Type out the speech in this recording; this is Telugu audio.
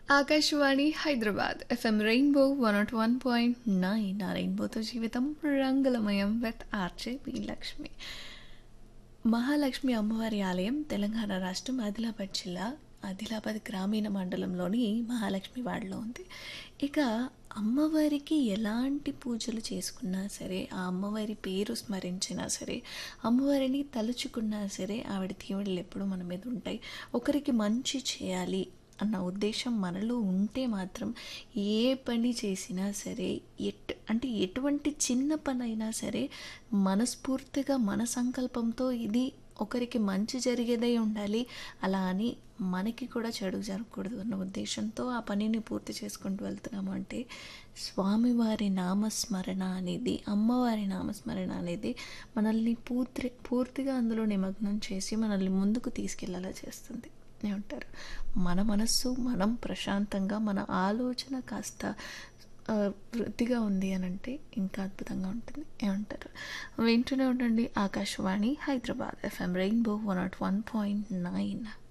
Akashvani Hyderabad FM rainbow one nought one point nine ఆ రెయిన్బోతో జీవితం రంగులమయం with RJ B Lakshmi Mahalakshmi అమ్మవారి ఆలయం తెలంగాణ రాష్ట్రం ఆదిలాబాద్ జిల్లా ఆదిలాబాద్ గ్రామీణ మండలంలోని మహాలక్ష్మి వాడలో ఉంది ఇక అమ్మవారికి ఎలాంటి పూజలు చేసుకున్నా సరే ఆ అమ్మవారి పేరు స్మరించినా సరే అమ్మవారిని తలుచుకున్నా సరే ఆవిడ దీవెనలు ఎప్పుడూ మన మీద ఉంటాయి ఒకరికి మంచి చేయాలి అన్న ఉద్దేశం మనలో ఉంటే మాత్రం ఏ పని చేసినా సరే ఎట్ అంటే ఎటువంటి చిన్న పని అయినా సరే మనస్ఫూర్తిగా మన సంకల్పంతో ఇది ఒకరికి మంచి జరిగేదై ఉండాలి అలా అని మనకి కూడా చెడు జరగకూడదు అన్న ఉద్దేశంతో ఆ పనిని పూర్తి చేసుకుంటూ వెళ్తున్నాము అంటే స్వామివారి నామస్మరణ అనేది అమ్మవారి నామస్మరణ అనేది మనల్ని పూర్తి పూర్తిగా అందులో నిమగ్నం చేసి మనల్ని ముందుకు తీసుకెళ్లేలా చేస్తుంది ఏమంటారు మన మనస్సు మనం ప్రశాంతంగా మన ఆలోచన కాస్త ఆ, వృద్ధిగా ఉంది అని అంటే ఇంకా అద్భుతంగా ఉంటుంది ఏమంటారు వింటూనే ఉండండి Akashvani Hyderabad FM rainbow one nought one point nine